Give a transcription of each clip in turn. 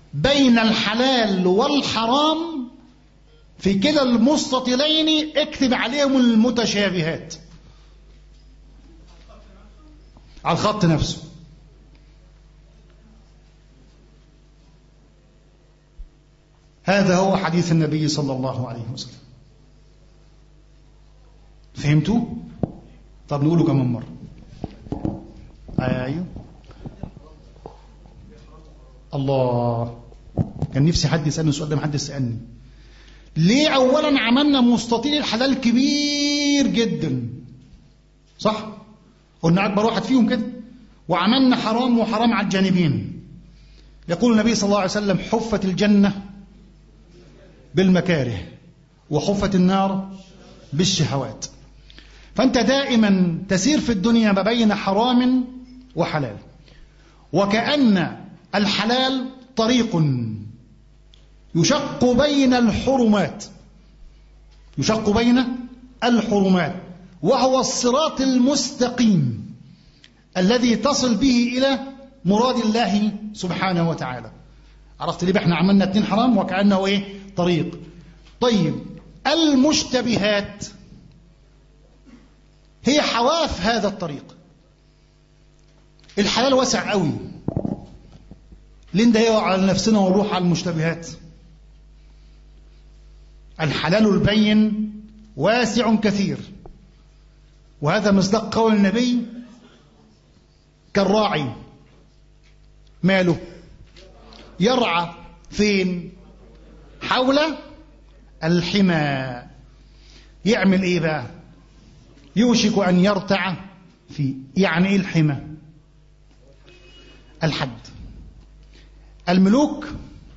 بين الحلال والحرام في كلا المستطيلين اكتب عليهم المتشابهات على الخط نفسه هذا هو حديث النبي صلى الله عليه وسلم فهمتوا؟ طب نقوله كمان مرة أيوه الله كان نفسي حد يسألني السؤال ده ما حد يسألني ليه أولا عملنا مستطيل الحلال كبير جدا صح؟ قلنا أكبر واحد فيهم كده وعملنا حرام وحرام على الجانبين يقول النبي صلى الله عليه وسلم حفت الجنة بالمكاره وحفت النار بالشهوات فأنت دائما تسير في الدنيا ما بين حرام وحلال وكأن الحلال طريق يشق بين الحرمات يشق بين الحرمات وهو الصراط المستقيم الذي تصل به إلى مراد الله سبحانه وتعالى عرفت ليه احنا عملنا اتنين حرام وكأنه ايه طريق طيب المشتبهات هي حواف هذا الطريق الحلال واسع قوي ليه نضيق على نفسنا ونروح على المشتبهات الحلال البين واسع كثير وهذا مصداق قول النبي كالراعي ماله يرعى فين حول الحمى يعمل ايه بقى يوشك ان يرتع في يعني ايه الحمى الحد الملوك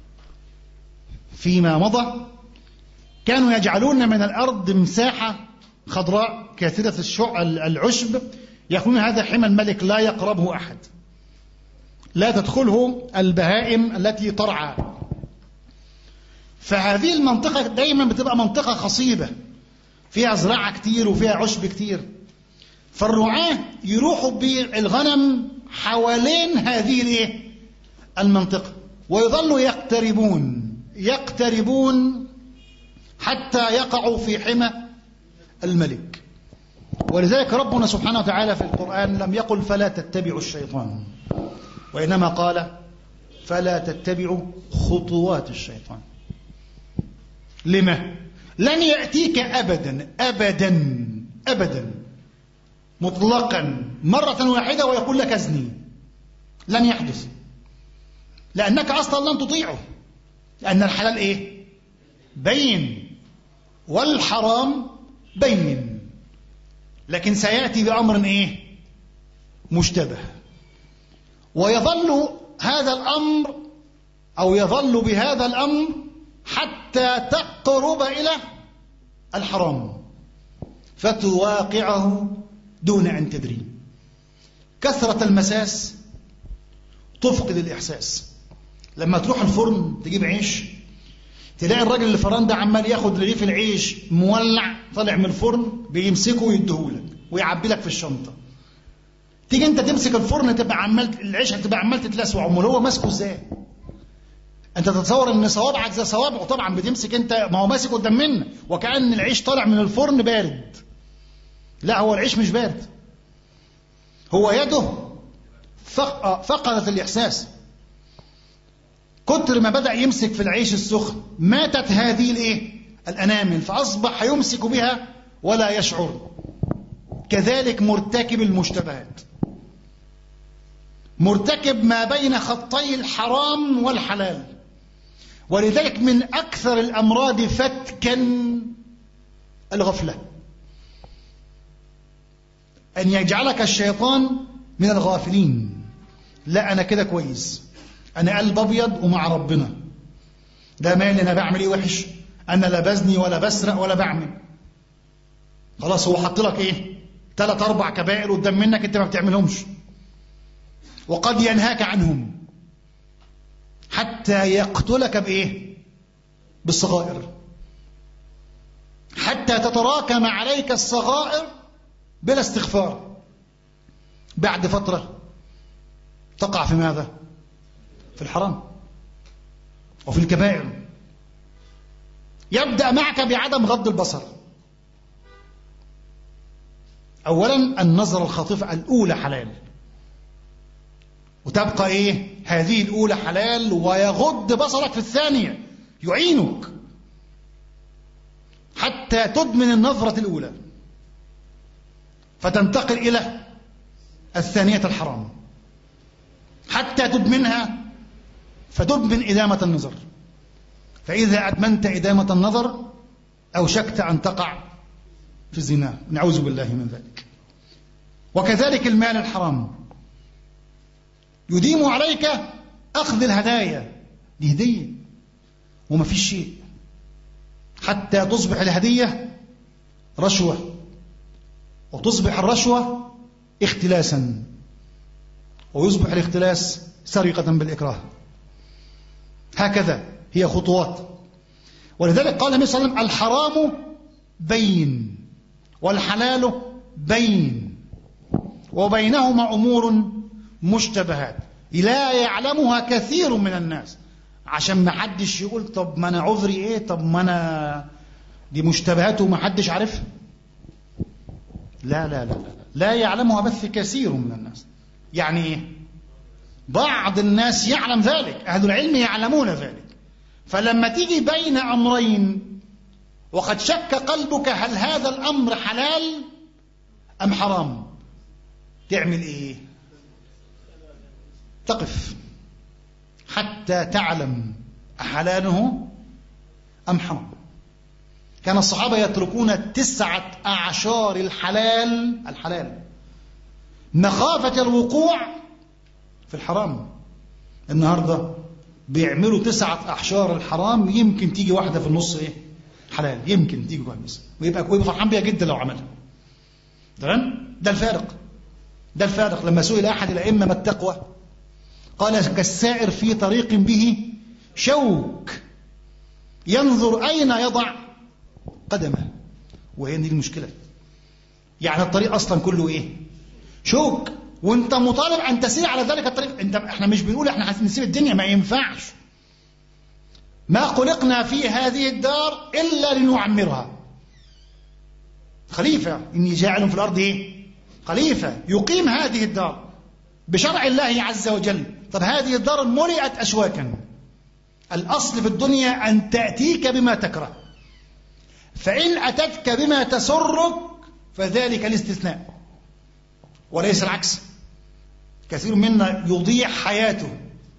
فيما مضى كانوا يجعلون من الارض مساحه خضراء كثيره الشع العشب يقولون هذا حمى الملك لا يقربه احد لا تدخله البهائم التي ترعى فهذه المنطقة دايما بتبقى منطقة خصيبة فيها زراعة كتير وفيها عشب كتير فالرعاة يروحوا بالغنم حوالين هذه الايه المنطقة ويظلوا يقتربون يقتربون حتى يقعوا في حمى الملك ولذلك ربنا سبحانه وتعالى في القرآن لم يقل فلا تتبعوا الشيطان وإنما قال فلا تتبعوا خطوات الشيطان لما لن يأتيك أبدا أبدا أبدا مطلقا مرة واحدة ويقول لك ازني لن يحدث لأنك أصلا لن تطيعه لأن الحلال إيه بين والحرام بين لكن سيأتي بأمر إيه مشتبه ويظل هذا الأمر أو يظل بهذا الأمر حتى تقرب إلى الحرام فتواقعه دون أن تدري كثرة المساس تفقد الإحساس لما تروح الفرن تجيب عيش تلاقي الراجل اللي فران ده عمال ياخد رغيف العيش مولع طالع من الفرن بيمسكه ويديهولك ويعبي لك في الشنطه تيجي انت تمسك الفرن تبقى عمال العيش هتبقى عمال تتلسع امال هو ماسكه ازاي انت تتصور ان صوابعك زي صوابعه طبعا بتمسك انت ما هو ماسك قدام منك وكأن العيش طالع من الفرن بارد لا هو العيش مش بارد هو يده فقدت الإحساس كتر ما بدأ يمسك في العيش السخن ماتت هذه الايه الأنامل فأصبح يمسك بها ولا يشعر كذلك مرتكب المشتبهات مرتكب ما بين خطي الحرام والحلال ولذلك من أكثر الأمراض فتكا الغفلة أن يجعلك الشيطان من الغافلين لا أنا كده كويس أنا قلب أبيض ومع ربنا ده مالي أنا بعمل إيه وحش أنا لا بزني ولا بسرق ولا بعمل خلاص هو حط لك إيه ثلاث أربع كبائر قدام منك أنت ما بتعملهمش وقد ينهاك عنهم حتى يقتلك بإيه بالصغائر حتى تتراكم عليك الصغائر بلا استغفار بعد فترة تقع في ماذا في الحرام وفي الكبائر يبدأ معك بعدم غض البصر أولا النظرة الخاطفة الأولى حلال وتبقى إيه هذه الأولى حلال ويغض بصرك في الثانية يعينك حتى تدمن النظرة الأولى فتنتقل إلى الثانية الحرام حتى تدمنها فتدمن إدامة النظر فإذا أدمنت إدامة النظر أوشكت أن تقع في الزنا نعوذ بالله من ذلك وكذلك المال الحرام يديم عليك أخذ الهدايا دي هدية وما فيش شيء حتى تصبح الهدية رشوة وتصبح الرشوة اختلاسا ويصبح الاختلاس سرقة بالإكراه هكذا هي خطوات ولذلك قال النبي صلى الله عليه وسلم الحرام بين والحلال بين وبينهما أمور مشتبهات لا يعلمها كثير من الناس عشان ما حدش يقول طب ما انا عذري ايه طب ما انا دي مشتبهات وما حدش عارفها لا لا لا لا لا يعلمها بث كثير من الناس يعني ايه بعض الناس يعلم ذلك أهل العلم يعلمون ذلك فلما تيجي بين أمرين وقد شك قلبك هل هذا الأمر حلال أم حرام تعمل إيه تقف حتى تعلم أحلاله أم حرام كان الصحابة يتركون تسعة أعشار الحلال الحلال مخافة الوقوع في الحرام النهاردة بيعملوا تسعة أحشار الحرام يمكن تيجي واحدة في النص إيه حلال يمكن تيجي كويس ويبقى ويبقى فرحان بيها جدا لو عملها تمام ده الفارق ده الفارق لما سئل أحد الأئمة ما التقوى قال كالسائر في طريق به شوك ينظر أين يضع قدمه وهي دي المشكلة يعني الطريق أصلا كله إيه شوك وانت مطالب ان تسير على ذلك الطريق انت احنا مش بنقول احنا هنسيب الدنيا ما ينفعش ما خلقنا في هذه الدار الا لنعمرها خليفه اني جاعل في الارض ايه خليفه يقيم هذه الدار بشرع الله عز وجل طب هذه الدار ملئت اشواكا الاصل في الدنيا ان تاتيك بما تكره فان اتتك بما تسرك فذلك الاستثناء وليس العكس كثير منا يضيع حياته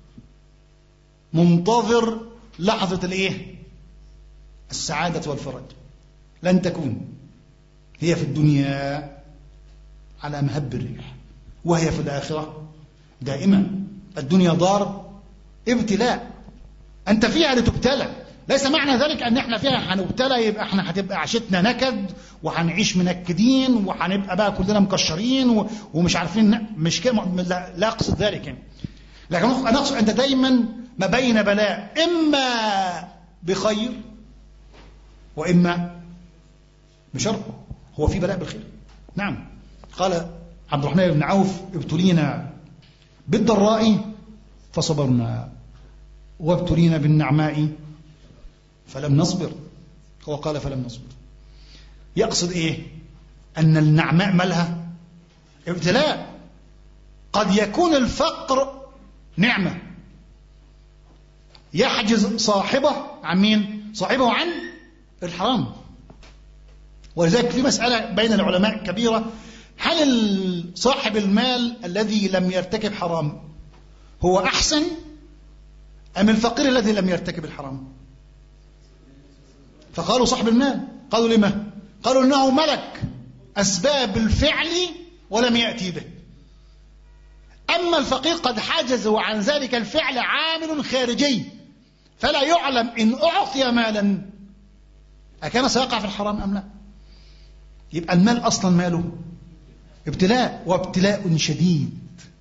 منتظر لحظة الايه السعادة والفرج لن تكون هي في الدنيا على مهب الريح وهي في الآخرة دائما الدنيا دار ابتلاء أنت فيها لتبتلى ليس معنى ذلك ان احنا فيها هنبتلى يبقى احنا هتبقى عيشتنا نكد وهنعيش منكدين وهنبقى بقى كلنا مكشرين ومش عارفين مش كده لا, لا اقصد ذلك يعني. لكن انا اقصد انت دايما ما بين بلاء اما بخير واما بشر هو في بلاء بالخير نعم قال عبد الرحمن بن عوف ابتلينا بالضراء فصبرنا وابتلينا بالنعماء فلم نصبر هو قال فلم نصبر يقصد ايه ان النعماء مالها ابتلاء قد يكون الفقر نعمه يحجز صاحبه عن مين صاحبه عن الحرام ولذلك في مسألة بين العلماء كبيرة هل صاحب المال الذي لم يرتكب حرام هو أحسن أم الفقير الذي لم يرتكب الحرام فقالوا صاحب المال قالوا لما قالوا انه ملك اسباب الفعل ولم ياتي به اما الفقير قد حجزوا عن ذلك الفعل عامل خارجي فلا يعلم ان اعطي مالا اكان سيقع في الحرام ام لا يبقى المال اصلا ماله ابتلاء وابتلاء شديد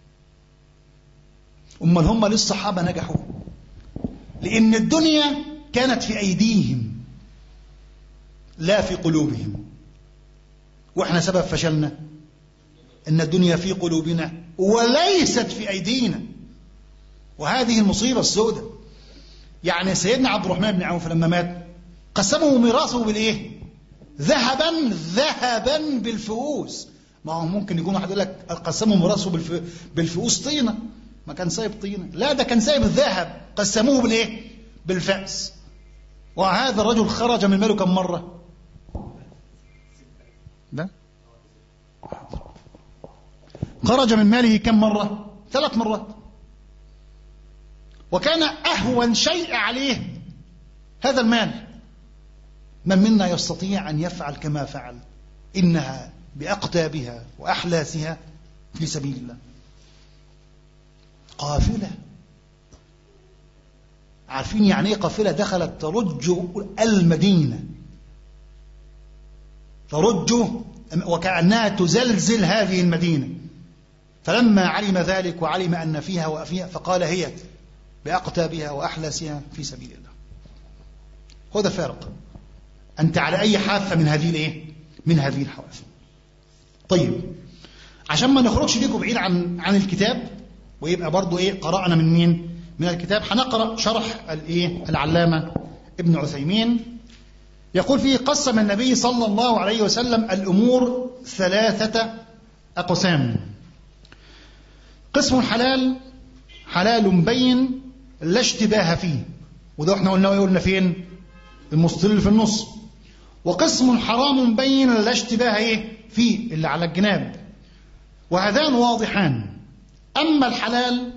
امال هم للصحابه نجحوا لان الدنيا كانت في ايديهم لا في قلوبهم واحنا سبب فشلنا ان الدنيا في قلوبنا وليست في ايدينا وهذه المصيبه السوداء يعني سيدنا عبد الرحمن بن عوف لما مات قسمه ميراثه بالايه ذهبا ذهبا بالفؤوس ما هو ممكن يكون واحد يقول لك قسموا ميراثه بالف... بالفؤوس طينه ما كان سايب طينه لا ده كان سايب الذهب قسموه بالايه بالفأس وهذا الرجل خرج من ماله كم مره ده خرج من ماله كم مره ثلاث مرات وكان أهون شيء عليه هذا المال من منا يستطيع أن يفعل كما فعل إنها بأقتابها وأحلاسها في سبيل الله قافلة عارفين يعني ايه قافلة دخلت ترج المدينة ترج وكأنها تزلزل هذه المدينة فلما علم ذلك وعلم أن فيها وأفيها فقال هي بأقتابها وأحلاسها في سبيل الله هو ده الفارق أنت على أي حافة من هذه الإيه؟ من هذه الحواف طيب عشان ما نخرجش بيكم بعيد عن عن الكتاب ويبقى برضو ايه قرأنا من مين من الكتاب هنقرأ شرح الايه العلامة ابن عثيمين يقول فيه قسم النبي صلى الله عليه وسلم الأمور ثلاثة أقسام قسم حلال حلال بين لا اشتباه فيه وده احنا قلنا قلنا فين المستل في النص وقسم حرام بين لا اشتباه ايه فيه اللي على الجناب وهذان واضحان اما الحلال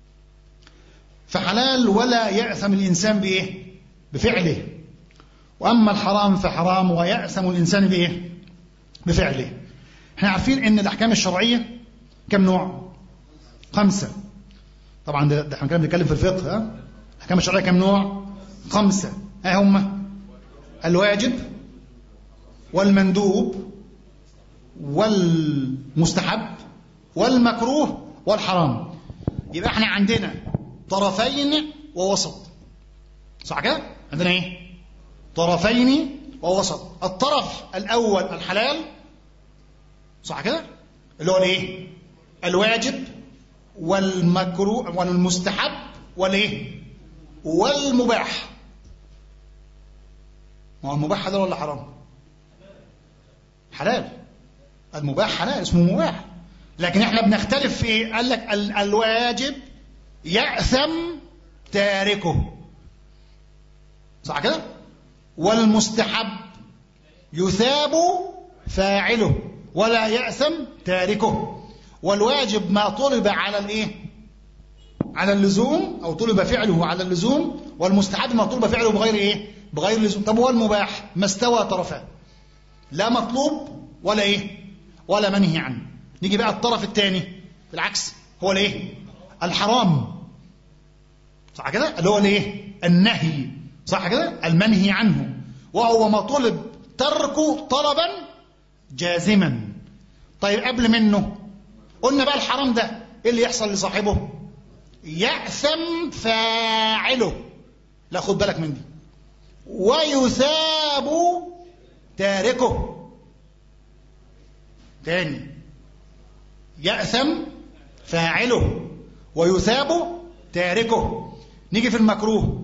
فحلال ولا يأثم الإنسان بإيه؟ بفعله وأما الحرام فحرام ويأثم الإنسان بإيه؟ بفعله احنا عارفين ان الأحكام الشرعية كم نوع؟ خمسة طبعا ده, ده احنا كنا بنتكلم في الفقه ها؟ الأحكام الشرعية كم نوع؟ خمسة ها هم الواجب والمندوب والمستحب والمكروه والحرام يبقى احنا عندنا طرفين ووسط صح كده عندنا ايه طرفين ووسط الطرف الاول الحلال صح كده اللي هو الايه الواجب والمكروه والمستحب والايه والمباح ما هو المباح حلال ولا حرام حلال المباح حلال اسمه مباح لكن احنا بنختلف في ايه قال لك ال الواجب يأثم تاركه صح كده والمستحب يثاب فاعله ولا يأثم تاركه والواجب ما طلب على الايه على اللزوم او طلب فعله على اللزوم والمستحب ما طلب فعله بغير ايه بغير اللزوم طب هو المباح ما استوى طرفان لا مطلوب ولا ايه ولا منهي عنه نيجي بقى الطرف الثاني بالعكس هو الايه الحرام صح كده اللي هو الايه النهي صح كده المنهي عنه وهو ما طلب تركه طلبا جازما طيب قبل منه قلنا بقى الحرام ده ايه اللي يحصل لصاحبه يأثم فاعله لا خد بالك من دي ويثاب تاركه تاني يأثم فاعله ويثاب تاركه نيجي في المكروه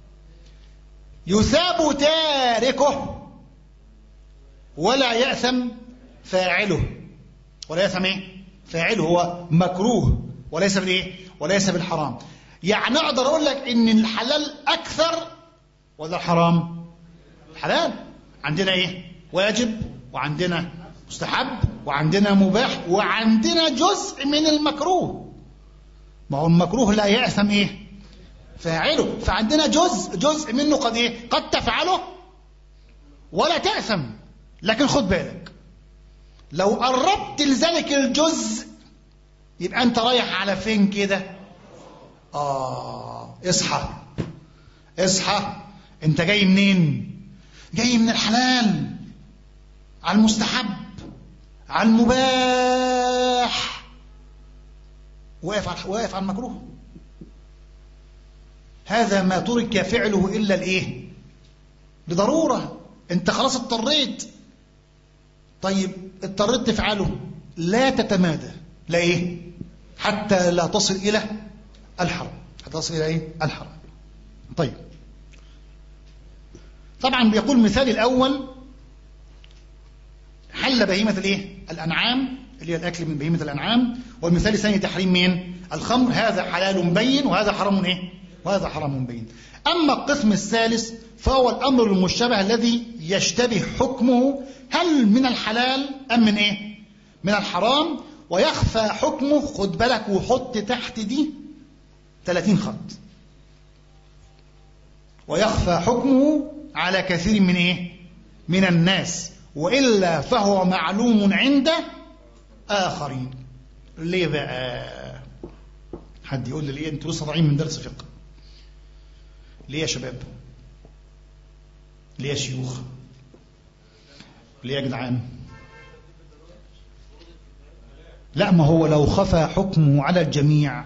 يثاب تاركه ولا يأثم فاعله ولا يأثم ايه فاعله هو مكروه وليس بالايه وليس بالحرام يعني اقدر اقول لك ان الحلال اكثر ولا الحرام الحلال عندنا ايه واجب وعندنا مستحب وعندنا مباح وعندنا جزء من المكروه ما هو المكروه لا يأثم ايه فاعله فعندنا جزء جزء منه قد ايه قد تفعله ولا تأثم لكن خد بالك لو قربت لذلك الجزء يبقى انت رايح على فين كده اه اصحى اصحى انت جاي منين جاي من الحلال على المستحب على المباح واقف على واقف على المكروه هذا ما ترك فعله الا الايه لضروره انت خلاص اضطريت طيب اضطريت تفعله لا تتمادى لا ايه حتى لا تصل الى الحرام حتى تصل الى ايه الحرام طيب طبعا بيقول المثال الأول حل بهيمة الايه الأنعام اللي هي الأكل من بهيمة الأنعام والمثال الثاني تحريم مين الخمر هذا حلال بين وهذا حرام ايه وهذا حرام بين أما القسم الثالث فهو الأمر المشتبه الذي يشتبه حكمه هل من الحلال أم من إيه من الحرام ويخفى حكمه خد بالك وحط تحت دي 30 خط ويخفى حكمه على كثير من إيه من الناس وإلا فهو معلوم عند آخرين ليه بقى حد يقول لي ليه انتوا لسه طالعين من درس فقه ليه يا شباب ليه يا شيوخ ليه يا جدعان لا ما هو لو خفى حكمه على الجميع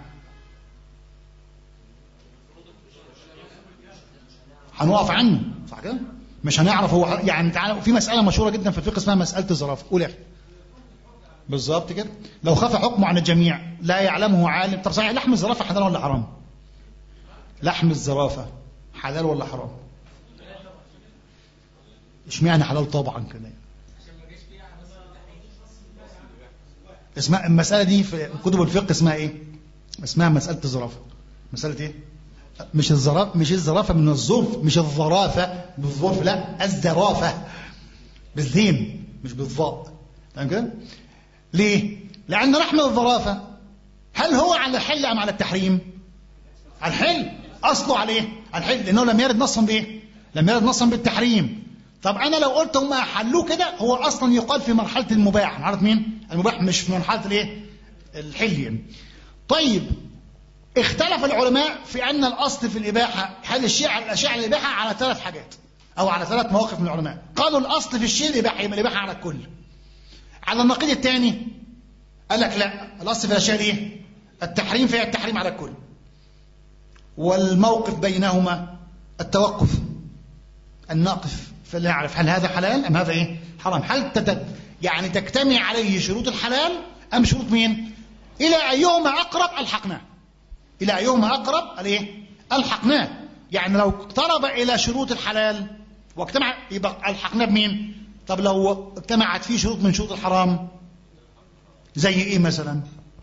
هنقف عنه صح كده مش هنعرف هو يعني تعالى في مسألة مشهورة جدا في الفقه اسمها مسألة الزرافة قول يا أخي بالظبط كده لو خفى حكمه عن الجميع لا يعلمه عالم طب صحيح لحم الزرافة حلال ولا حرام لحم الزرافة حلال ولا حرام اشمعنى حلال طبعا كده اسمها المسألة دي في كتب الفقه اسمها ايه اسمها مسألة الزرافة مسألة ايه مش الزرافة مش الزرافة من الظرف مش الظرافة بالظرف لا الزرافة بالذين مش بالضاء تمام كده ليه لأن لحم الظرافة هل هو على الحل أم على التحريم على الحل أصله عليه على الحل لأنه لم يرد نصا بإيه لم يرد نصا بالتحريم طب أنا لو قلت هم حلوه كده هو أصلا يقال في مرحلة المباح مرحلة مين المباح مش في مرحلة الإيه الحل يعني. طيب اختلف العلماء في أن الأصل في الإباحة هل الشيء على الأشياء على الإباحة على ثلاث حاجات أو على ثلاث مواقف من العلماء قالوا الأصل في الشيء الإباحة يبقى الإباحة على الكل على النقيض الثاني قال لك لا الأصل في الأشياء إيه التحريم فهي التحريم على الكل والموقف بينهما التوقف أن نقف فلا نعرف هل هذا حلال أم هذا إيه حرام هل تت... يعني تجتمع عليه شروط الحلال أم شروط مين إلى أيهما أقرب ألحقناه إلى أيهما أقرب الإيه ألحقناه يعني لو اقترب إلى شروط الحلال واجتمع يبقى ألحقناه بمين طب لو اجتمعت فيه شروط من شروط الحرام زي إيه مثلا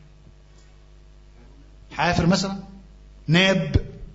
حافر مثلا ناب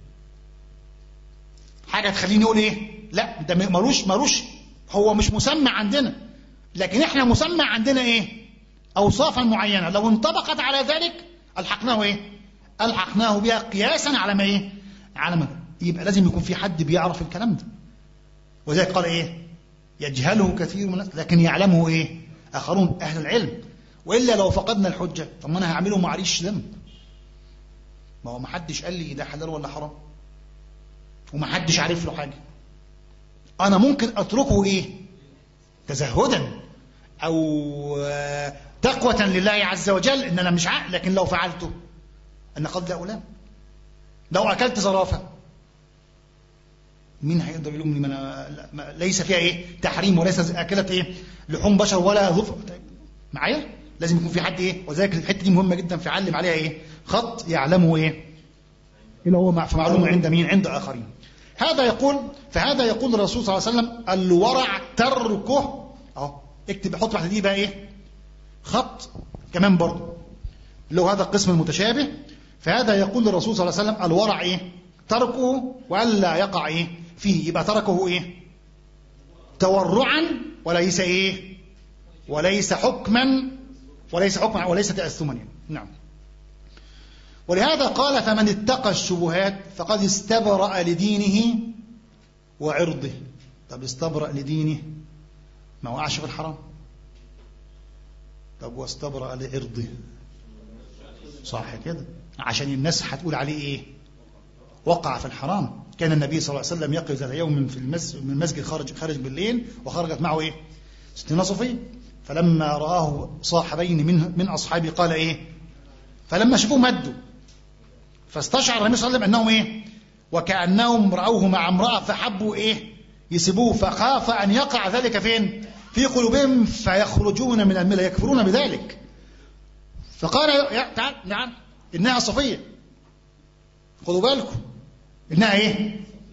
حاجة تخليني أقول إيه لا ده ملوش ملوش هو مش مسمى عندنا لكن احنا مسمى عندنا ايه اوصافا معينه لو انطبقت على ذلك الحقناه ايه الحقناه بها قياسا على ما ايه على ما يبقى لازم يكون في حد بيعرف الكلام ده وذلك قال ايه يجهله كثير من الناس لكن يعلمه ايه اخرون اهل العلم والا لو فقدنا الحجه طب ما انا هعمله معليش ذنب ما هو ما حدش قال لي ده حلال ولا حرام وما حدش عارف له حاجه أنا ممكن أتركه إيه تزهدا أو تقوة لله عز وجل إن أنا مش عاقل لكن لو فعلته أن قد لا ألام لو أكلت زرافة مين هيقدر يلومني من أنا ليس فيها إيه تحريم وليس أكلت إيه لحوم بشر ولا ظفر معايا لازم يكون في حد إيه وذلك الحتة دي مهمة جدا في علم عليها إيه خط يعلمه إيه إلا هو في معلومة عند مين عند آخرين هذا يقول فهذا يقول الرسول صلى الله عليه وسلم الورع تركه اهو اكتب حط تحت دي بقى ايه خط كمان برضه اللي هو هذا القسم المتشابه فهذا يقول الرسول صلى الله عليه وسلم الورع ايه تركه والا يقع ايه فيه يبقى تركه ايه تورعا وليس ايه وليس حكما وليس حكما وليس تأثما يعني. نعم ولهذا قال فمن اتقى الشبهات فقد استبرأ لدينه وعرضه طب استبرأ لدينه ما وقعش في الحرام طب واستبرأ لعرضه صح كده عشان الناس هتقول عليه ايه وقع في الحرام كان النبي صلى الله عليه وسلم يقف ذات يوم في المسجد من المسجد خارج خارج بالليل وخرجت معه ايه ستين صفي فلما رآه صاحبين من من أصحابه قال ايه فلما شافوه مدوا فاستشعر النبي صلى الله عليه وسلم انهم ايه وكانهم راوه مع امراه فحبوا ايه يسيبوه فخاف ان يقع ذلك فين في قلوبهم فيخرجون من المله يكفرون بذلك فقال يا تعال نعم انها صفيه خدوا بالكم انها ايه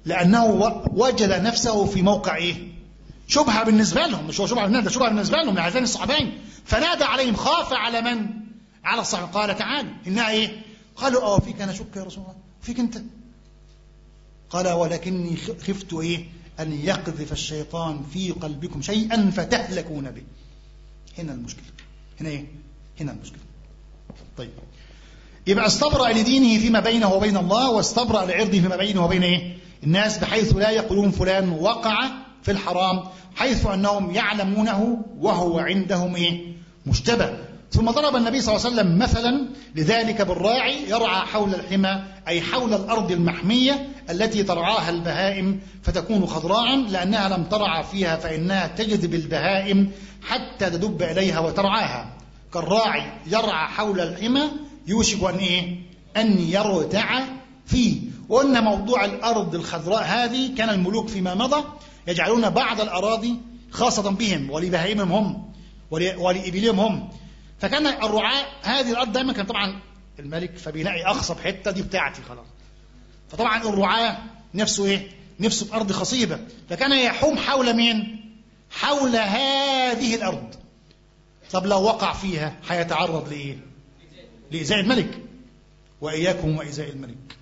لأنه وجد نفسه في موقع إيه شبهة بالنسبة لهم مش هو شبهة بالنسبة شبهة بالنسبة لهم لعزان الصحابين فنادى عليهم خاف على من على الصحابة قال تعال إنها إيه قالوا أو فيك أنا شك يا رسول الله فيك أنت قال ولكني خفت إيه أن يقذف الشيطان في قلبكم شيئا فتهلكون به هنا المشكلة هنا إيه هنا المشكلة طيب يبقى استبرأ لدينه فيما بينه وبين الله واستبرأ لعرضه فيما بينه وبين إيه الناس بحيث لا يقولون فلان وقع في الحرام حيث أنهم يعلمونه وهو عندهم إيه مشتبه ثم ضرب النبي صلى الله عليه وسلم مثلا لذلك بالراعي يرعى حول الحمى أي حول الأرض المحمية التي ترعاها البهائم فتكون خضراء لأنها لم ترعى فيها فإنها تجذب البهائم حتى تدب إليها وترعاها كالراعي يرعى حول الحمى يوشك أن إيه؟ أن يرتع فيه وأن موضوع الأرض الخضراء هذه كان الملوك فيما مضى يجعلون بعض الأراضي خاصة بهم ولبهائمهم هم ولإبلهم هم فكان الرعاة هذه الأرض دائما كان طبعا الملك فبيلاقي أخصب حتة دي بتاعتي خلاص فطبعا الرعاة نفسه إيه؟ نفسه في أرض خصيبة فكان يحوم حول مين؟ حول هذه الأرض طب لو وقع فيها هيتعرض لإيه؟ لإزاء الملك وإياكم وإزاء الملك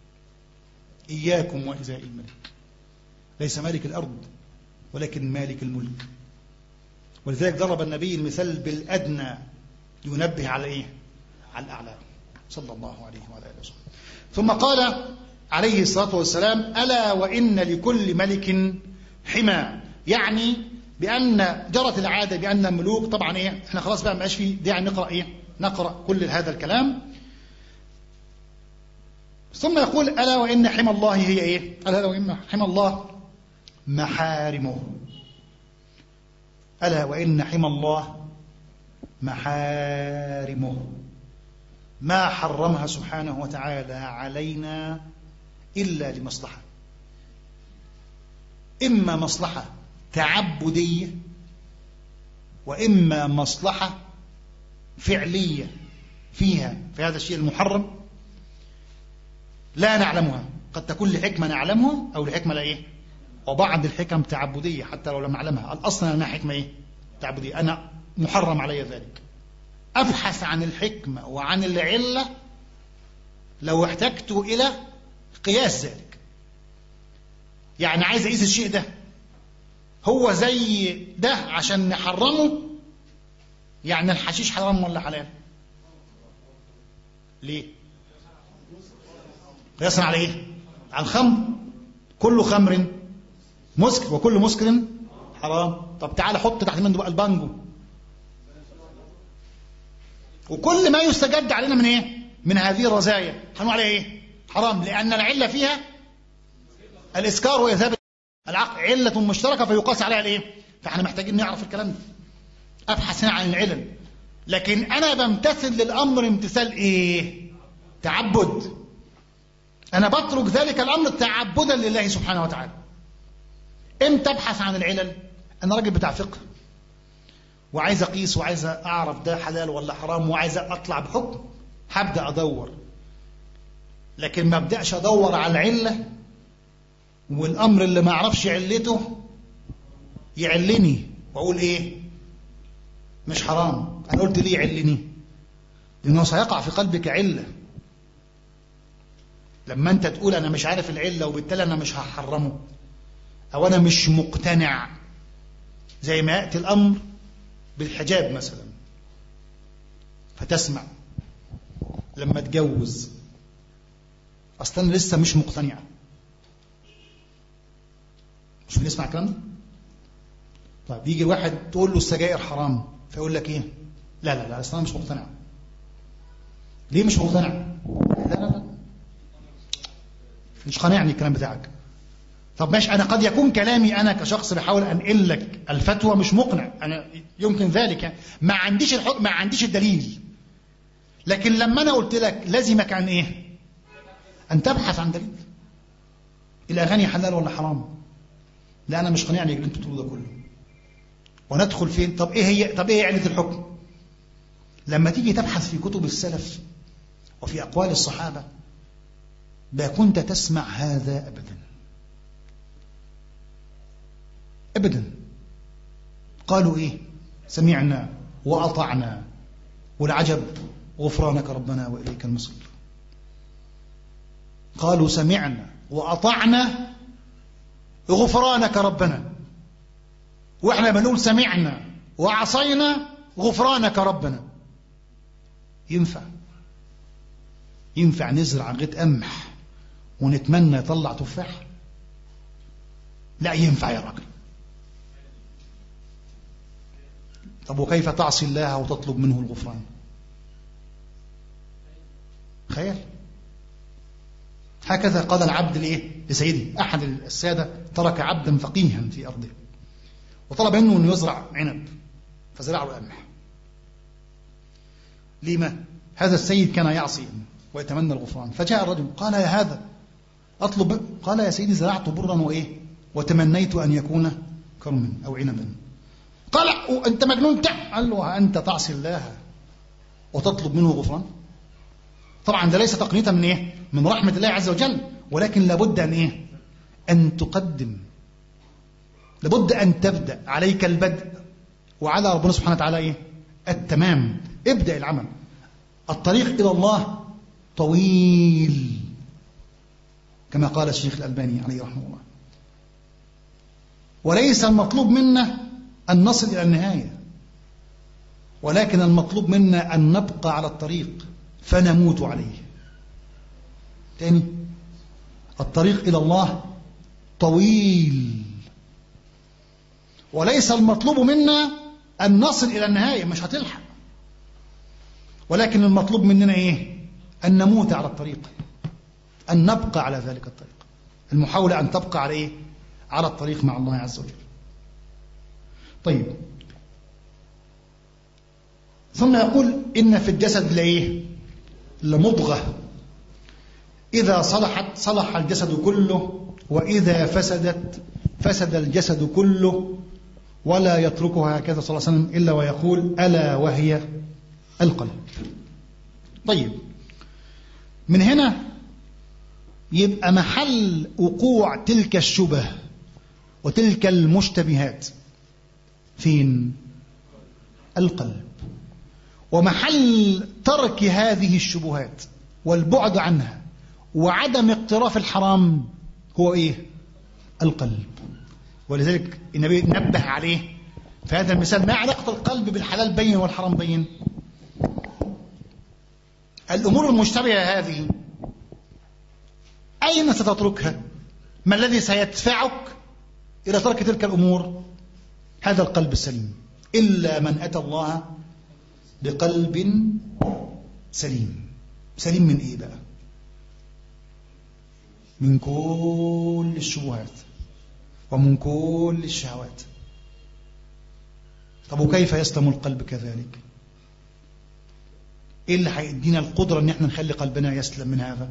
إياكم وإزاء الملك ليس مالك الأرض ولكن مالك الملك ولذلك ضرب النبي المثال بالأدنى ينبه على إيه؟ على الأعلى صلى الله عليه وعلى آله وسلم ثم قال عليه الصلاة والسلام ألا وإن لكل ملك حمى يعني بأن جرت العادة بأن الملوك طبعا إيه احنا خلاص بقى ما في داعي نقرأ إيه نقرأ كل هذا الكلام ثم يقول ألا وإن حمى الله هي إيه ألا وإن حمى الله محارمه ألا وإن حمى الله محارمه ما حرمها سبحانه وتعالى علينا إلا لمصلحة إما مصلحة تعبدية وإما مصلحة فعلية فيها في هذا الشيء المحرم لا نعلمها قد تكون لحكمة نعلمها أو لحكمة لا إيه وبعض الحكم تعبدية حتى لو لم نعلمها الأصل أنها حكمة إيه تعبدية أنا محرم علي ذلك أبحث عن الحكمة وعن العلة لو احتجت إلى قياس ذلك يعني عايز أقيس الشيء ده هو زي ده عشان نحرمه يعني الحشيش حرام ولا حلال ليه قياسا على ايه على الخمر كل خمر مسكر وكل مسكر حرام طب تعالى حط تحت منه بقى البانجو وكل ما يستجد علينا من ايه من هذه الرزايا هنقول عليها ايه حرام لان العله فيها الاسكار واذهاب العقل عله مشتركه فيقاس عليها الايه فاحنا محتاجين نعرف الكلام ده ابحث هنا عن العلل لكن انا بمتثل للامر امتثال ايه تعبد انا بترك ذلك الامر تعبدا لله سبحانه وتعالى امتى ابحث عن العلل انا راجل بتاع فقه وعايز اقيس وعايز اعرف ده حلال ولا حرام وعايز اطلع بحكم هبدا ادور لكن ما ابداش ادور على العله والامر اللي ما اعرفش علته يعلني واقول ايه مش حرام انا قلت ليه يعلني لانه سيقع في قلبك عله لما انت تقول انا مش عارف العله وبالتالي انا مش هحرمه او انا مش مقتنع زي ما ياتي الامر بالحجاب مثلا فتسمع لما اتجوز اصلا لسه مش مقتنعه مش بنسمع الكلام ده طيب يجي واحد تقول له السجاير حرام فيقول لك ايه لا لا لا اصلا مش مقتنع ليه مش مقتنع لا لا لا مش قانعني الكلام بتاعك طب ماشي انا قد يكون كلامي انا كشخص بحاول انقل لك الفتوى مش مقنع انا يمكن ذلك يعني ما عنديش الحكم ما عنديش الدليل لكن لما انا قلت لك لازمك عن ايه ان تبحث عن دليل الاغاني حلال ولا حرام لا انا مش قانعني اللي انتوا بتقولوه ده كله وندخل فين طب ايه هي طب ايه علة الحكم لما تيجي تبحث في كتب السلف وفي اقوال الصحابه ما كنت تسمع هذا ابدا أبدا قالوا إيه سمعنا وأطعنا والعجب غفرانك ربنا وإليك المصير قالوا سمعنا وأطعنا غفرانك ربنا وإحنا بنقول سمعنا وعصينا غفرانك ربنا ينفع ينفع نزرع غيط قمح ونتمنى يطلع تفاح لا ينفع يا راجل طب وكيف تعصي الله وتطلب منه الغفران خيال هكذا قال العبد لإيه؟ لسيدي أحد السادة ترك عبدا فقيها في أرضه وطلب منه أن يزرع عنب فزرعه القمح لما؟ هذا السيد كان يعصي ويتمنى الغفران فجاء الرجل قال يا هذا أطلب قال يا سيدي زرعت برا وإيه وتمنيت أن يكون كرما أو عنبا قال أنت مجنون قال له أنت تعصي الله وتطلب منه غفران طبعا ده ليس تقنيتا من ايه من رحمة الله عز وجل ولكن لابد أن ايه أن تقدم لابد أن تبدأ عليك البدء وعلى ربنا سبحانه وتعالى ايه التمام ابدأ العمل الطريق إلى الله طويل كما قال الشيخ الألباني عليه رحمه الله وليس المطلوب منا أن نصل إلى النهاية ولكن المطلوب منا أن نبقى على الطريق فنموت عليه تاني الطريق إلى الله طويل وليس المطلوب منا أن نصل إلى النهاية مش هتلحق ولكن المطلوب مننا إيه أن نموت على الطريق أن نبقى على ذلك الطريق المحاولة أن تبقى على إيه على الطريق مع الله عز وجل طيب ثم يقول إن في الجسد لإيه لمضغة إذا صلحت صلح الجسد كله وإذا فسدت فسد الجسد كله ولا يتركها هكذا صلى الله عليه وسلم إلا ويقول ألا وهي القلب طيب من هنا يبقى محل وقوع تلك الشبه وتلك المشتبهات فين القلب ومحل ترك هذه الشبهات والبعد عنها وعدم اقتراف الحرام هو ايه القلب ولذلك النبي نبه عليه في هذا المثال ما علاقة القلب بالحلال بين والحرام بين الأمور المشتبهة هذه أين ستتركها ما الذي سيدفعك إلى ترك تلك الأمور هذا القلب السليم إلا من أتى الله بقلب سليم سليم من إيه بقى من كل الشبهات ومن كل الشهوات طب وكيف يسلم القلب كذلك ايه اللي هيدينا القدره ان احنا نخلي قلبنا يسلم من هذا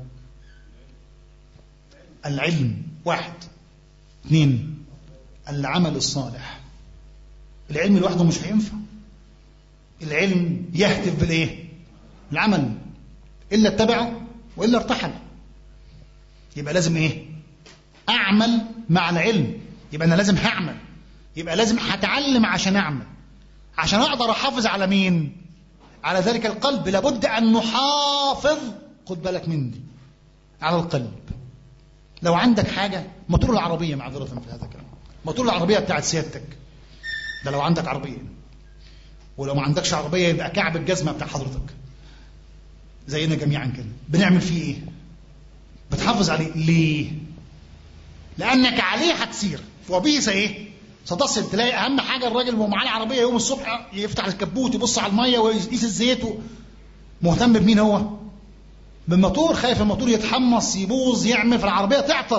العلم واحد اثنين العمل الصالح العلم لوحده مش هينفع العلم يهتف بالايه العمل الا اتبعه والا ارتحل يبقى لازم ايه اعمل مع العلم يبقى انا لازم هعمل يبقى لازم هتعلم عشان اعمل عشان اقدر احافظ على مين على ذلك القلب لابد ان نحافظ خد بالك مني على القلب لو عندك حاجه موتور العربيه معذره في هذا الكلام موتور العربيه بتاعت سيادتك ده لو عندك عربيه ولو ما عندكش عربيه يبقى كعب الجزمه بتاع حضرتك زينا جميعا كده بنعمل فيه ايه بتحافظ عليه ليه لانك عليه هتسير وبه ايه ستصل تلاقي اهم حاجه الراجل وهو معاه العربيه يوم الصبح يفتح الكبوت يبص على الميه ويقيس الزيت مهتم بمين هو بالموتور خايف الموتور يتحمص يبوظ يعمل في العربيه تعطل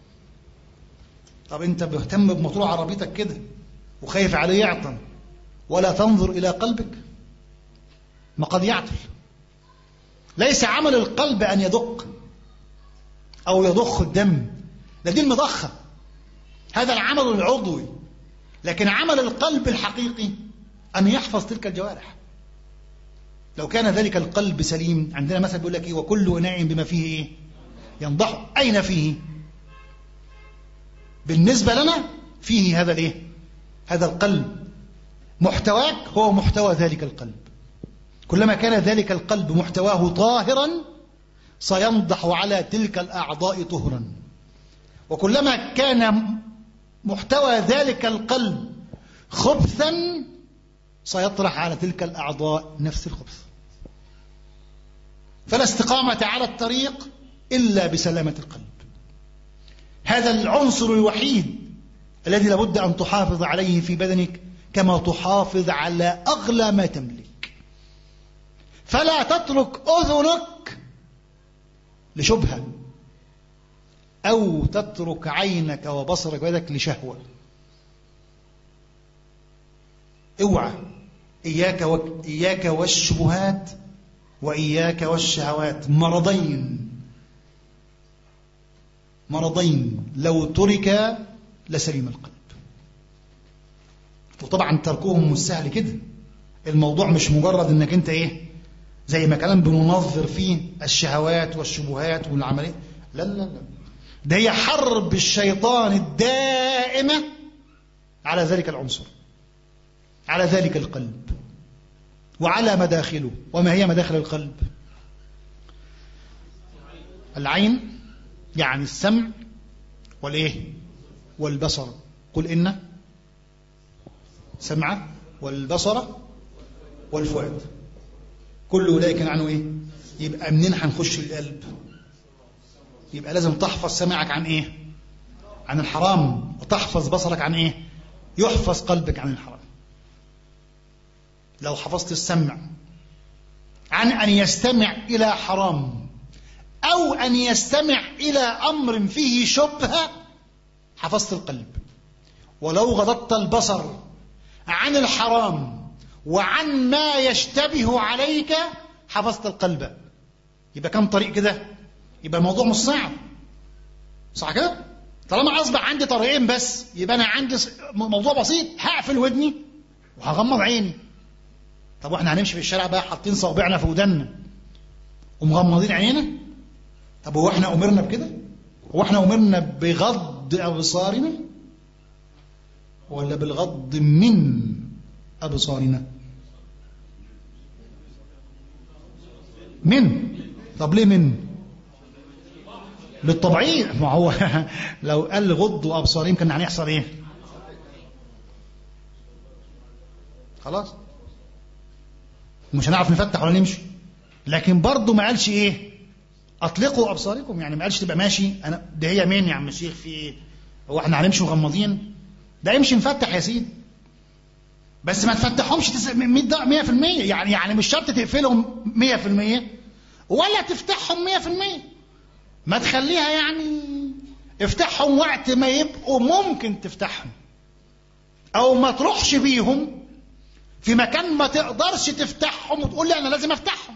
طب انت مهتم بموتور عربيتك كده وخايف عليه يعطل ولا تنظر الى قلبك ما قد يعطل ليس عمل القلب ان يدق او يضخ الدم ده دي المضخه هذا العمل العضوي لكن عمل القلب الحقيقي أن يحفظ تلك الجوارح لو كان ذلك القلب سليم عندنا مثل بيقول لك إيه وكل إناء بما فيه إيه ينضح أين فيه بالنسبة لنا فيه هذا الإيه هذا القلب محتواك هو محتوى ذلك القلب كلما كان ذلك القلب محتواه طاهرا سينضح على تلك الأعضاء طهرا وكلما كان محتوى ذلك القلب خبثا سيطرح على تلك الأعضاء نفس الخبث فلا استقامة على الطريق إلا بسلامة القلب هذا العنصر الوحيد الذي لابد أن تحافظ عليه في بدنك كما تحافظ على أغلى ما تملك فلا تترك أذنك لشبهة أو تترك عينك وبصرك ويدك لشهوة اوعى إياك, و... إياك والشبهات وإياك والشهوات مرضين مرضين لو ترك لسليم القلب وطبعا تركهم مش سهل كده الموضوع مش مجرد انك انت ايه زي ما كلام بننظر فيه الشهوات والشبهات والعملية لا لا لا ده هي حرب الشيطان الدائمة على ذلك العنصر على ذلك القلب وعلى مداخله وما هي مداخل القلب العين يعني السمع والايه والبصر قل إن سمع والبصر والفؤاد كل أولئك كان عنه إيه يبقى منين هنخش القلب يبقى لازم تحفظ سمعك عن إيه عن الحرام وتحفظ بصرك عن إيه يحفظ قلبك عن الحرام لو حفظت السمع عن أن يستمع إلى حرام أو أن يستمع إلى أمر فيه شبهة حفظت القلب ولو غضضت البصر عن الحرام وعن ما يشتبه عليك حفظت القلب يبقى كم طريق كده يبقى الموضوع مش صعب صح كده طالما اصبح عندي طريقين بس يبقى انا عندي موضوع بسيط هقفل ودني وهغمض عيني طب واحنا هنمشي في الشارع بقى حاطين صوابعنا في ودنا ومغمضين عينينا طب هو احنا امرنا بكده هو احنا امرنا بغض ابصارنا ولا بالغض من ابصارنا من طب ليه من للطبيعي ما هو لو قال غضوا ابصارهم كان هيحصل ايه خلاص مش هنعرف نفتح ولا نمشي لكن برضه ما قالش ايه اطلقوا ابصاركم يعني ما قالش تبقى ماشي انا ده هي مين يا عم الشيخ في ايه هو احنا هنمشي مغمضين ده يمشي مفتح يا سيدي بس ما تفتحهمش 100% يعني يعني مش شرط تقفلهم 100% ولا تفتحهم 100% ما تخليها يعني افتحهم وقت ما يبقوا ممكن تفتحهم او ما تروحش بيهم في مكان ما تقدرش تفتحهم وتقول لي انا لازم افتحهم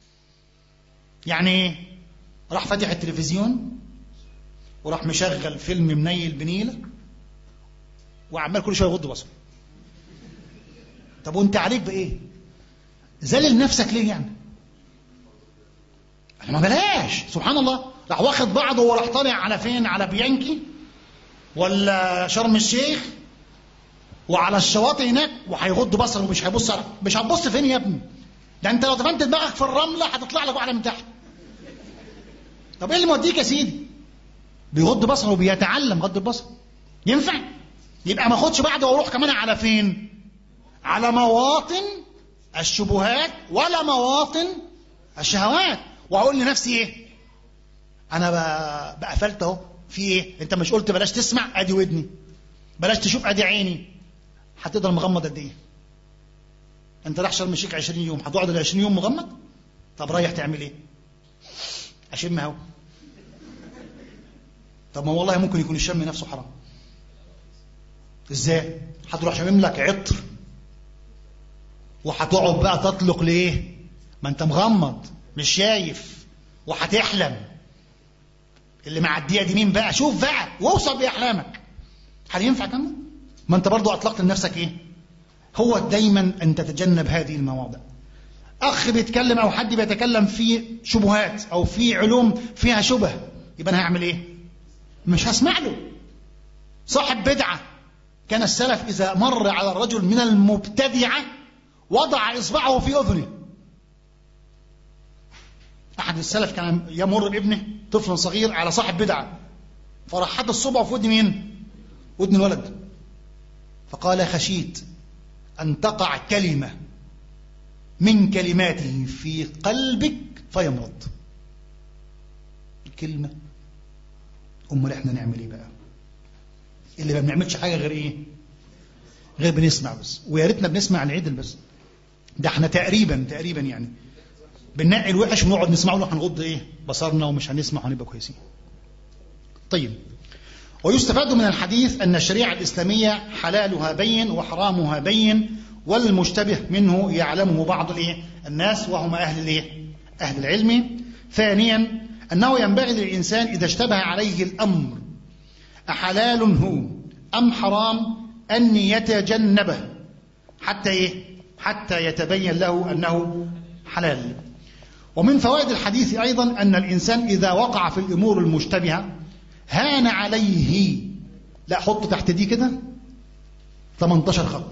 يعني راح فاتح التلفزيون وراح مشغل فيلم منيل بنيله وعمال كل شويه يغض بصره طب وانت عليك بايه ذلل نفسك ليه يعني ما بلاش سبحان الله راح واخد بعضه وراح طالع على فين على بيانكي ولا شرم الشيخ وعلى الشواطئ هناك وهيغض بصره ومش هيبص مش هتبص فين يا ابني ده انت لو دفنت دماغك في الرمله هتطلع لك واحده من تحت طب ايه اللي موديك يا سيدي بيغض بصره وبيتعلم غض البصر ينفع يبقى ما اخدش بعده واروح كمان على فين على مواطن الشبهات ولا مواطن الشهوات واقول لنفسي ايه انا بقفلت اهو في ايه انت مش قلت بلاش تسمع ادي ودني بلاش تشوف ادي عيني هتقدر مغمض قد ايه انت رايح شرم الشيخ 20 يوم هتقعد ال 20 يوم مغمض طب رايح تعمل ايه اشم هوا طب ما والله ممكن يكون الشم نفسه حرام ازاي هتروح شامم لك عطر وهتقعد بقى تطلق ليه ما انت مغمض مش شايف وهتحلم اللي معديه دي مين بقى شوف بقى واوصل باحلامك هل ينفع كمان ما انت برضو اطلقت لنفسك ايه هو دايما ان تتجنب هذه المواضع اخ بيتكلم او حد بيتكلم في شبهات او في علوم فيها شبه يبقى انا هعمل ايه مش هسمع له صاحب بدعه كان السلف إذا مر على الرجل من المبتدعة وضع إصبعه في أذنه أحد السلف كان يمر بابنه طفل صغير على صاحب بدعة فراح حط الصبع في ودن مين؟ ودن الولد فقال خشيت أن تقع كلمة من كلماته في قلبك فيمرض الكلمة أمال إحنا نعمل إيه بقى اللي ما بنعملش حاجة غير إيه غير بنسمع بس ويا ريتنا بنسمع العدل بس ده احنا تقريبا تقريبا يعني بننقي الوحش ونقعد نسمعه له هنغض ايه بصرنا ومش هنسمع وهنبقى كويسين طيب ويستفاد من الحديث أن الشريعة الإسلامية حلالها بين وحرامها بين والمشتبه منه يعلمه بعض الإيه؟ الناس وهم أهل الإيه؟ أهل العلم ثانيا أنه ينبغي للإنسان إذا اشتبه عليه الأمر أحلال هو أم حرام أن يتجنبه حتى إيه؟ حتى يتبين له أنه حلال ومن فوائد الحديث أيضا أن الإنسان إذا وقع في الأمور المشتبهة هان عليه لا حط تحت دي كده 18 خط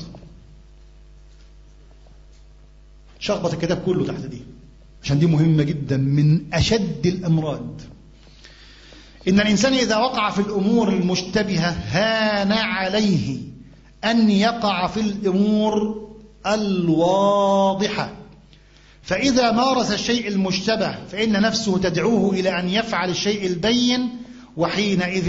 شخبط الكتاب كله تحت دي عشان دي مهمة جدا من أشد الأمراض إن الإنسان إذا وقع في الأمور المشتبهة هان عليه أن يقع في الأمور الواضحة فإذا مارس الشيء المشتبه فإن نفسه تدعوه إلى أن يفعل الشيء البين وحينئذ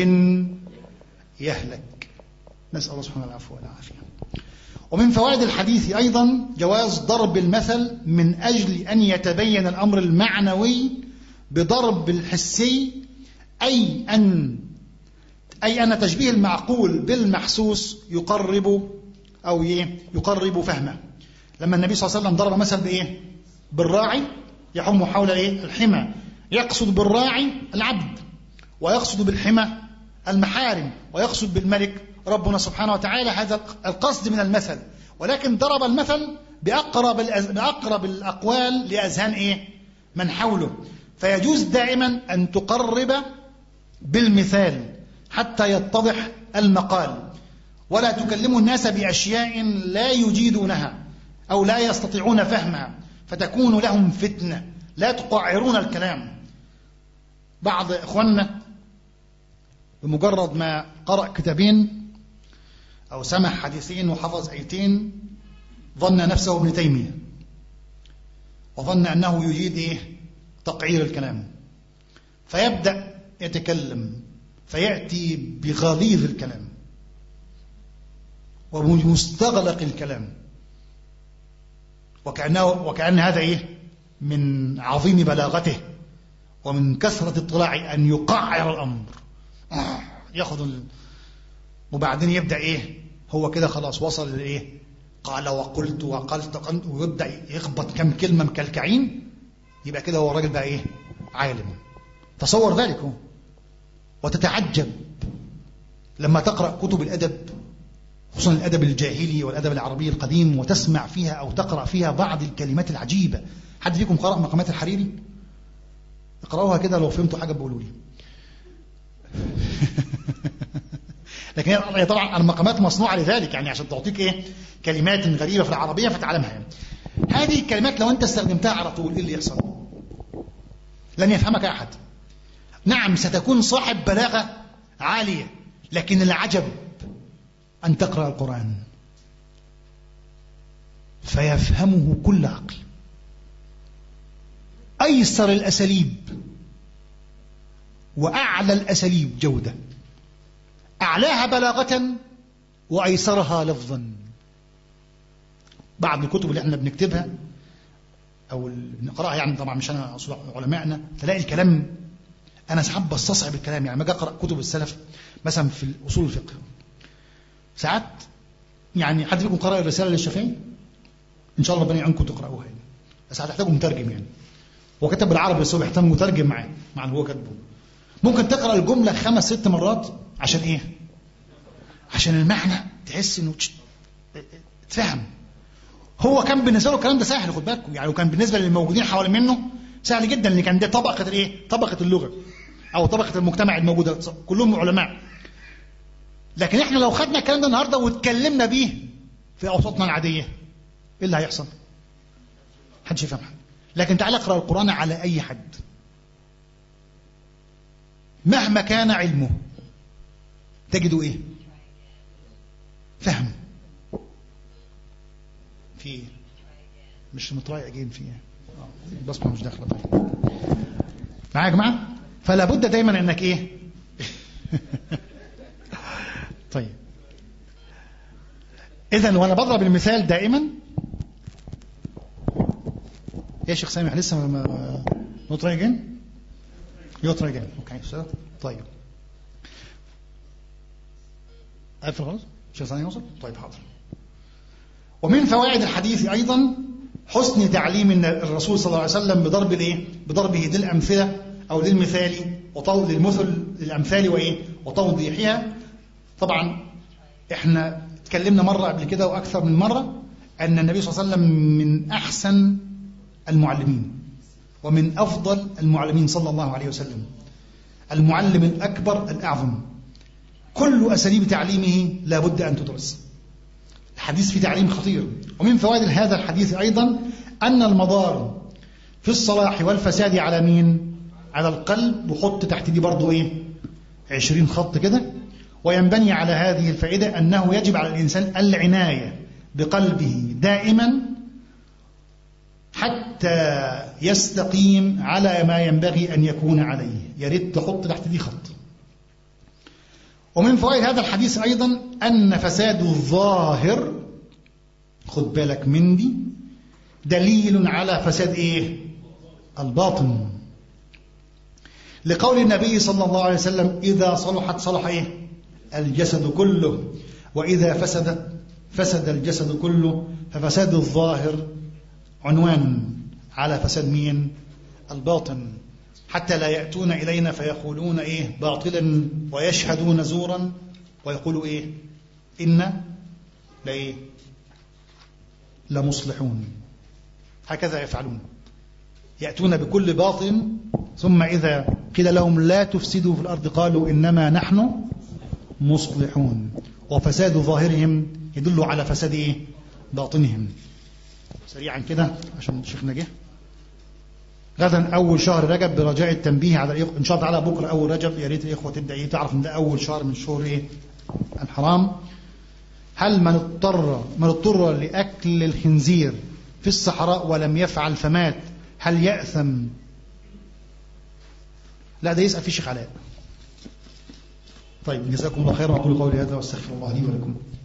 يهلك نسأل الله سبحانه العفو والعافية ومن فوائد الحديث أيضا جواز ضرب المثل من أجل أن يتبين الأمر المعنوي بضرب الحسي أي أن أي أن تشبيه المعقول بالمحسوس يقرب أو يقرب فهمه لما النبي صلى الله عليه وسلم ضرب مثل بإيه بالراعي يحم حول إيه الحمى يقصد بالراعي العبد ويقصد بالحمى المحارم ويقصد بالملك ربنا سبحانه وتعالى هذا القصد من المثل ولكن ضرب المثل بأقرب, بأقرب الأقوال لأذهان إيه؟ من حوله فيجوز دائما أن تقرب بالمثال حتى يتضح المقال ولا تكلموا الناس بأشياء لا يجيدونها أو لا يستطيعون فهمها فتكون لهم فتنة لا تقعرون الكلام بعض إخواننا بمجرد ما قرأ كتابين أو سمع حديثين وحفظ أيتين ظن نفسه ابن تيمية وظن أنه يجيد إيه؟ تقعير الكلام فيبدأ يتكلم فيأتي بغليظ الكلام ومستغلق الكلام وكأنه وكأن هذا إيه؟ من عظيم بلاغته ومن كثرة اطلاعه أن يقعر الأمر ياخذ ال... وبعدين يبدا ايه هو كده خلاص وصل لايه قال وقلت وقلت ويبدا يخبط كم كلمه مكلكعين يبقى كده هو الراجل بقى ايه عالم تصور ذلك هو وتتعجب لما تقرا كتب الادب خصوصا الادب الجاهلي والادب العربي القديم وتسمع فيها او تقرا فيها بعض الكلمات العجيبه حد فيكم قرا مقامات الحريري اقراوها كده لو فهمتوا حاجه بقولوا لي لكن هي طبعا المقامات مصنوعه لذلك يعني عشان تعطيك ايه كلمات غريبه في العربيه فتعلمها يعني. هذه الكلمات لو انت استخدمتها على طول ايه اللي يحصل؟ لن يفهمك احد. نعم ستكون صاحب بلاغه عاليه لكن العجب ان تقرا القران فيفهمه كل عقل. ايسر الاساليب واعلى الاساليب جوده أعلاها بلاغة وأيسرها لفظا بعض الكتب اللي احنا بنكتبها أو اللي بنقرأها يعني طبعا مش أنا أصول علمائنا تلاقي الكلام أنا ساعات بستصعب الكلام يعني ما أقرأ كتب السلف مثلا في أصول الفقه ساعات يعني حد فيكم قرأ الرسالة للشافعي إن شاء الله ربنا يعينكم تقرأوها يعني بس هتحتاجوا مترجم يعني هو كتب بالعربي بس هو بيحتاج مترجم معاه مع اللي هو كاتبه ممكن تقرأ الجملة خمس ست مرات عشان ايه عشان المعنى تحس انه تفهم هو كان بالنسبه له الكلام ده سهل خد بالكم يعني وكان بالنسبه للموجودين حوالين منه سهل جدا ان كان ده طبقه الايه طبقه اللغه او طبقه المجتمع الموجوده كلهم علماء لكن احنا لو خدنا الكلام ده النهارده واتكلمنا بيه في اوساطنا العاديه ايه اللي هيحصل؟ محدش يفهم حاجه لكن تعال اقرا القران على اي حد مهما كان علمه تجده ايه؟ فهم في ايه؟ مش متراي اجين في ايه؟ اه البصمه مش داخله طيب معايا يا جماعه؟ فلا بد دايما انك ايه؟ طيب اذا وانا بضرب المثال دائما يا شيخ سامح لسه ما نوت اجين يوت اجين اوكي طيب قفل خلاص شيخ سامح يوصل طيب حاضر ومن فوائد الحديث ايضا حسن تعليم الرسول صلى الله عليه وسلم بضرب الايه بضربه للامثله او للمثال وطول للمثل للامثال وايه وتوضيحها طبعا احنا اتكلمنا مرة قبل كده وأكثر من مرة أن النبي صلى الله عليه وسلم من أحسن المعلمين ومن أفضل المعلمين صلى الله عليه وسلم المعلم الأكبر الأعظم كل أساليب تعليمه لا بد أن تدرس الحديث في تعليم خطير ومن فوائد هذا الحديث أيضا أن المضار في الصلاح والفساد على مين على القلب وحط تحت دي برضو إيه عشرين خط كده وينبني على هذه الفائدة أنه يجب على الإنسان العناية بقلبه دائما حتى يستقيم على ما ينبغي أن يكون عليه يا ريت تحط تحت دي خط ومن فوائد هذا الحديث أيضا أن فساد الظاهر خد بالك من دي دليل على فساد إيه الباطن لقول النبي صلى الله عليه وسلم إذا صلحت صلح إيه الجسد كله وإذا فسدت فسد الجسد كله ففساد الظاهر عنوان على فساد مين الباطن حتى لا يأتون إلينا فيقولون إيه باطلا ويشهدون زورا ويقولوا إيه إن لإيه لمصلحون هكذا يفعلون يأتون بكل باطل ثم إذا قيل لهم لا تفسدوا في الأرض قالوا إنما نحن مصلحون وفساد ظاهرهم يدل على فساد إيه؟ باطنهم سريعا كده عشان شيخنا جه غدا اول شهر رجب برجاء التنبيه على الإخوة. ان شاء الله تعالى بكره اول رجب يا ريت الاخوه تبدا ايه تعرف ان ده اول شهر من شهور ايه الحرام هل من اضطر من اضطر لاكل الخنزير في الصحراء ولم يفعل فمات هل ياثم لا ده يسال في شيخ علاء طيب جزاكم الله خيرا واقول قولي هذا واستغفر الله لي ولكم